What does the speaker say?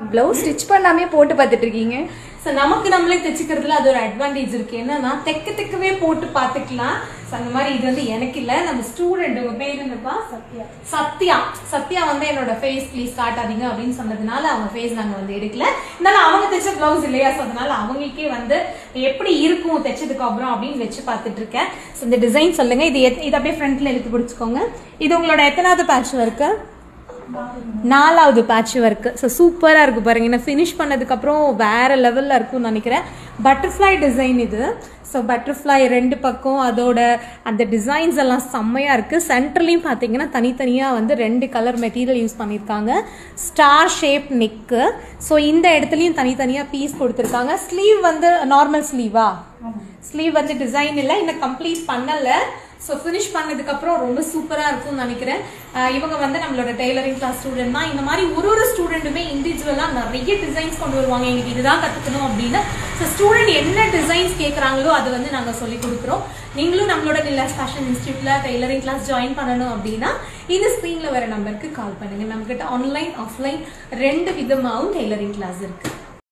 blouse stitch பண்ணாமே போட்டு பார்த்துட்டு இருக்கீங்க ஸோ நமக்கு நம்மளே தைச்சிக்கிறதுல அது ஒரு அட்வான்டேஜ் இருக்கு என்னன்னா தெக்க தெக்கவே போட்டு பார்த்துக்கலாம் ஸோ அந்த மாதிரி இது வந்து எனக்கு இல்லை நம்ம ஸ்டூடெண்ட் உங்க பேர் என்னப்பா சத்யா சத்யா சத்யா வந்து என்னோட ஃபேஸ் ப்ளீஸ் காட்டாதீங்க அப்படின்னு சொன்னதுனால அவங்க ஃபேஸ் நாங்கள் வந்து எடுக்கல இருந்தாலும் அவங்க தைச்ச ப்ளவுஸ் இல்லையா ஸோ அதனால அவங்களுக்கே வந்து எப்படி இருக்கும் தைச்சதுக்கு அப்புறம் அப்படின்னு வச்சு பார்த்துட்டு இருக்கேன் ஸோ இந்த டிசைன் சொல்லுங்க இது எத்- இது அப்படியே ஃப்ரண்ட்ல எடுத்து பிடிச்சிக்கோங்க இது உங்களோட எத்தனாவது பேட்ச் ஒர்க்கு நாலாவது பேட்ச் ஒர்க்கு ஸோ சூப்பராக இருக்குது பாருங்க நான் ஃபினிஷ் பண்ணதுக்கப்புறம் வேற லெவலில் இருக்கும்னு நினைக்கிறேன் பட்டர்ஃப்ளை டிசைன் இது ஸோ பட்டர்ஃப்ளை ரெண்டு பக்கம் அதோட அந்த டிசைன்ஸ் எல்லாம் செம்மையாக இருக்குது சென்டர்லையும் பார்த்தீங்கன்னா தனித்தனியாக வந்து ரெண்டு கலர் மெட்டீரியல் யூஸ் பண்ணியிருக்காங்க ஸ்டார் ஷேப் நெக்கு ஸோ இந்த இடத்துலையும் தனித்தனியாக பீஸ் கொடுத்துருக்காங்க ஸ்லீவ் வந்து நார்மல் ஸ்லீவா ஸ்லீவ் வந்து டிசைன் இல்லை இன்னும் கம்ப்ளீட் பண்ணலை ஸோ ஃபினிஷ் பண்ணதுக்கப்புறம் ரொம்ப சூப்பராக இருக்கும்னு நினைக்கிறேன் அஹ் இவங்க வந்து நம்மளோட டெய்லரிங் கிளாஸ் ஸ்டூடெண்ட் தான் இந்த மாதிரி ஒரு ஒரு ஸ்டூடெண்ட்டுமே இண்டிவிஜுவலாக நிறைய டிசைன்ஸ் கொண்டு வருவாங்க எங்களுக்கு இதுதான் கற்றுக்கணும் அப்படின்னு ஸோ ஸ்டூடெண்ட் என்ன டிசைன்ஸ் கேட்குறாங்களோ அது வந்து நாங்கள் சொல்லி கொடுக்குறோம் நீங்களும் நம்மளோட நிலாஸ் ஃபேஷன் இன்ஸ்டியூட்ல டெய்லரிங் கிளாஸ் ஜாயின் பண்ணணும் அப்படின்னா இந்த ஸ்க்ரீனில் வர நம்பருக்கு கால் பண்ணுங்க நம்மக்கிட்ட ஆன்லைன் ஆஃப்லைன் ரெண்டு விதமாகவும் டெய்லரிங் கிளாஸ் இருக்குது